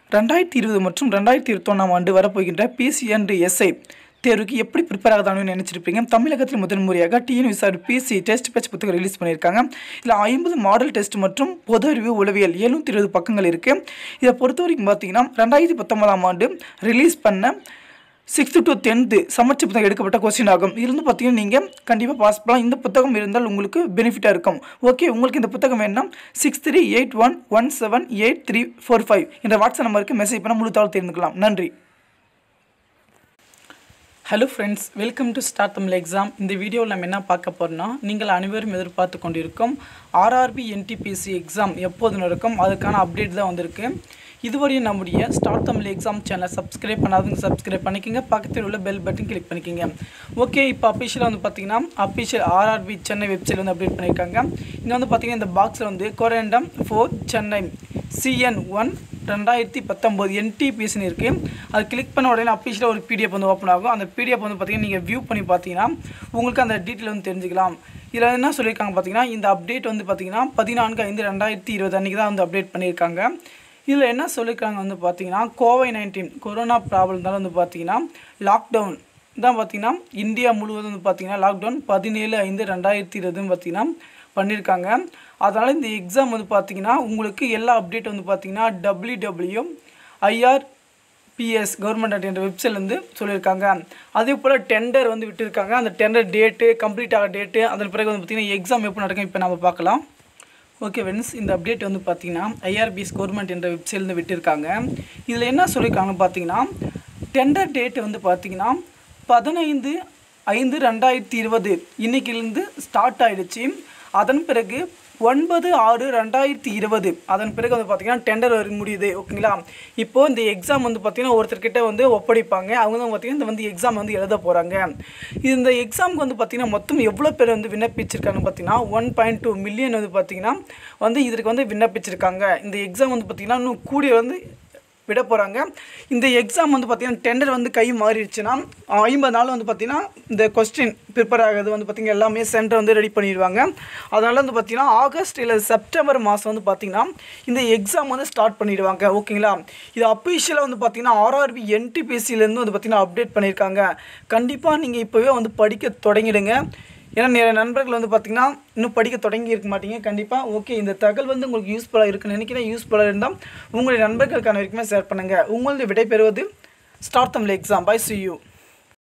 ரெண்டாயிரத்தி இருபது மற்றும் ரெண்டாயிரத்தி இருபத்தொன்னாம் ஆண்டு வரப்போகின்ற பிசி அண்ட் எஸ்ஐ தேர்வுக்கு எப்படி ப்ரிப்பேர் ஆகுதான்னு நினச்சிருப்பீங்க தமிழகத்தில் முதல் முறையாக டிஎன்விசார் பிசி டெஸ்ட் பேட்ச் புத்தகம் ரிலீஸ் பண்ணியிருக்காங்க இதில் ஐம்பது மாடல் டெஸ்ட் மற்றும் பொது அறிவு உளவியல் எழுநூற்றி இருபது பக்கங்கள் இருக்குது இதை பொறுத்த வரைக்கும் பார்த்தீங்கன்னா ரெண்டாயிரத்தி பத்தொன்பதாம் ஆண்டு ரிலீஸ் பண்ண சிக்ஸ்த்து டு டென்த்து சமச்ச புத்தகம் எடுக்கப்பட்ட கொஸ்டின் ஆகும் இருந்து பார்த்தீங்கன்னா நீங்கள் கண்டிப்பாக பாஸ் பண்ணலாம் இந்த புத்தகம் இருந்தால் உங்களுக்கு பெனிஃபிட்டாக இருக்கும் ஓகே உங்களுக்கு இந்த புத்தகம் வேணும்னா six three eight one one seven eight three four five என்ற வாட்ஸ்அப் நம்பருக்கு மெசேஜ் பண்ண முழு தகவல் தெரிந்துக்கலாம் நன்றி hello friends welcome to start Tamil exam இந்த வீடியோவில் நம்ம என்ன பார்க்க போகிறோம்னா நீங்கள் அனைவரும் எதிர்பார்த்து கொண்டிருக்கும் ஆர்ஆர்பி என்டிபிசி எக்ஸாம் எப்போது நடக்கும் அதுக்கான அப்டேட் தான் வந்திருக்கு இதுவரையும் நம்முடைய ஸ்டார்ட் தமிழ் எக்ஸாம் சேனலை சப்ஸ்கிரைப் பண்ணாதவங்க சப்ஸ்கிரைப் பண்ணிக்கோங்க பக்கத்தில் உள்ள பெல் பட்டன் கிளிக் பண்ணிக்கோங்க ஓகே இப்போ அஃபிஷியலாக வந்து பார்த்தீங்கன்னா அஃபிஷியல் ஆர்ஆர்பி சென்னை வெப்சைட் வந்து அப்டேட் பண்ணியிருக்காங்க இங்கே வந்து பார்த்தீங்கன்னா இந்த பாக்ஸில் வந்து corrigendum for Chennai CN one ரெண்டாயிரத்தி பத்தொம்போது என்டிபிஎஸ்னு இருக்குது அது கிளிக் பண்ண உடனே அஃபிஷியலாக ஒரு பிடிஎஃப் வந்து ஓப்பன் ஆகும் அந்த பிடிஎஃப் வந்து பார்த்தீங்கன்னா நீங்கள் வியூ பண்ணி பார்த்தீங்கன்னா உங்களுக்கு அந்த டீட்டெயில் வந்து தெரிஞ்சுக்கலாம் இதில் என்ன சொல்லியிருக்காங்க பார்த்தீங்கன்னா இந்த அப்டேட் வந்து பார்த்தீங்கன்னா பதினான்கு ஐந்து ரெண்டாயிரத்தி இருபது அன்றைக்கி தான் வந்து அப்டேட் பண்ணியிருக்காங்க இதில் என்ன சொல்லியிருக்காங்க வந்து பார்த்தீங்கன்னா கோவை நைன்டீன் கொரோனா ப்ராப்ளம்னால வந்து பார்த்தீங்கன்னா லாக்டவுன் தான் பார்த்தீங்கன்னா இந்தியா முழுவதும் வந்து பார்த்தீங்கன்னா லாக்டவுன் பதினேழு ஐந்து ரெண்டாயிரத்தி இருபதுன்னு பார்த்தீங்கன்னா பண்ணியிருக்காங்க அதனால் இந்த எக்ஸாம் வந்து பார்த்தீங்கன்னா உங்களுக்கு எல்லா அப்டேட் வந்து பார்த்தீங்கன்னா W W IR PS government என்ற வெப்சைட்லேருந்து சொல்லியிருக்காங்க அதே போல் டெண்டர் வந்து விட்டுருக்காங்க அந்த டெண்டர் டேட்டு கம்ப்ளீட் ஆக டேட்டு அதன் பிறகு வந்து பார்த்திங்கன்னா எக்ஸாம் எப்போ நடக்கும் இப்போ நம்ம பார்க்கலாம் ஓகே வென்ஸ் இந்த அப்டேட் வந்து பார்த்தீங்கன்னா ஐஆர்பிஎஸ் கவர்மெண்ட் என்ற வெப்சைட்லேருந்து விட்டுருக்காங்க இதில் என்ன சொல்லியிருக்காங்கன்னு பார்த்தீங்கன்னா டெண்டர் டேட் வந்து பார்த்தீங்கன்னா பதினைந்து ஐந்து ரெண்டாயிரத்தி இருபது இன்னைக்கிலேருந்து ஸ்டார்ட் ஆகிடுச்சு அதன் பிறகு ஒன்பது ஆறு ரெண்டாயிரத்தி இருபது அதன் பிறகு வந்து பார்த்திங்கன்னா டெண்டர் வர முடியுது ஓகேங்களா இப்போது இந்த எக்ஸாம் வந்து பார்த்திங்கன்னா ஒருத்தர்கிட்ட வந்து ஒப்படைப்பாங்க அவங்க வந்து பார்த்திங்கன்னா இந்த வந்து எக்ஸாம் வந்து எழுத போகிறாங்க இந்த எக்ஸாமுக்கு வந்து பார்த்திங்கன்னா மொத்தம் எவ்வளோ பேர் வந்து விண்ணப்பிச்சிருக்காங்கன்னு பார்த்தீங்கன்னா ஒன் பாயிண்ட் டூ மில்லியன் வந்து பார்த்திங்கன்னா வந்து இதற்கு வந்து விண்ணப்பிச்சிருக்காங்க இந்த எக்ஸாம் வந்து பார்த்திங்கன்னா இன்னும் கூடிய வந்து விட போகிறாங்க இந்த எக்ஸாம் வந்து பார்த்திங்கன்னா டெண்டர் வந்து கை மாறிடுச்சுன்னா ஐம்பது நாள் வந்து பார்த்திங்கன்னா இந்த கொஸ்டின் ப்ரிப்பேர் ஆகிறது வந்து பார்த்திங்கன்னா எல்லாமே சென்டர் வந்து ரெடி பண்ணிடுவாங்க அதனால் வந்து பார்த்திங்கன்னா ஆகஸ்ட் இல்லை செப்டம்பர் மாதம் வந்து பார்த்திங்கன்னா இந்த எக்ஸாம் வந்து ஸ்டார்ட் பண்ணிடுவாங்க ஓகேங்களா இது அஃபிஷியலாக வந்து பார்த்திங்கன்னா ஆர்ஆர்பி என்டிபிசிலேருந்து வந்து பார்த்திங்கன்னா அப்டேட் பண்ணியிருக்காங்க கண்டிப்பாக நீங்கள் இப்போவே வந்து படிக்க தொடங்கிடுங்க ஏன்னா நிறைய நண்பர்கள் வந்து பார்த்திங்கன்னா இன்னும் படிக்க தொடங்கி இருக்க மாட்டீங்க கண்டிப்பாக ஓகே இந்த தகவல் வந்து உங்களுக்கு யூஸ்ஃபுல்லாக இருக்குன்னு நினைக்கிறேன் யூஸ்ஃபுல்லாக இருந்தால் உங்களுடைய நண்பர்களுக்கான வரைக்குமே ஷேர் பண்ணுங்கள் உங்களுடைய விடை பெறுவது start Tamil exam bye see you